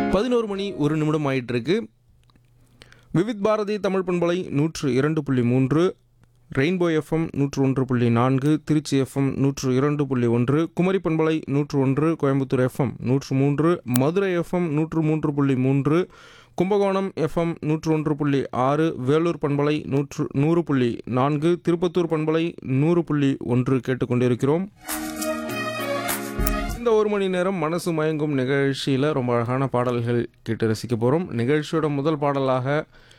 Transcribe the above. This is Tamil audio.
பதினோரு மணி ஒரு நிமிடம் ஆயிட்டு இருக்கு விவித் பாரதி தமிழ் பண்பலை நூற்று இரண்டு புள்ளி மூன்று ரெயின்போ எஃப்எம் நூற்று ஒன்று புள்ளி நான்கு திருச்சி எஃப்எம் நூற்று இரண்டு புள்ளி ஒன்று குமரி பண்பலை நூற்று ஒன்று கோயம்புத்தூர் எஃப்எம் நூற்று மூன்று மதுரை எஃப்எம் நூற்று மூன்று புள்ளி மூன்று கும்பகோணம் எஃப்எம் நூற்று ஒன்று புள்ளி ஆறு வேலூர் பண்பலை நூற்று நூறு புள்ளி நான்கு திருப்பத்தூர் பண்பலை நூறு புள்ளி ஒன்று கேட்டுக்கொண்டிருக்கிறோம் இந்த ஒரு மணி நேரம் மனசு மயங்கும் நிகழ்ச்சியில் ரொம்ப அழகான பாடல்கள் கேட்டு ரசிக்க போகிறோம் நிகழ்ச்சியோட முதல் பாடலாக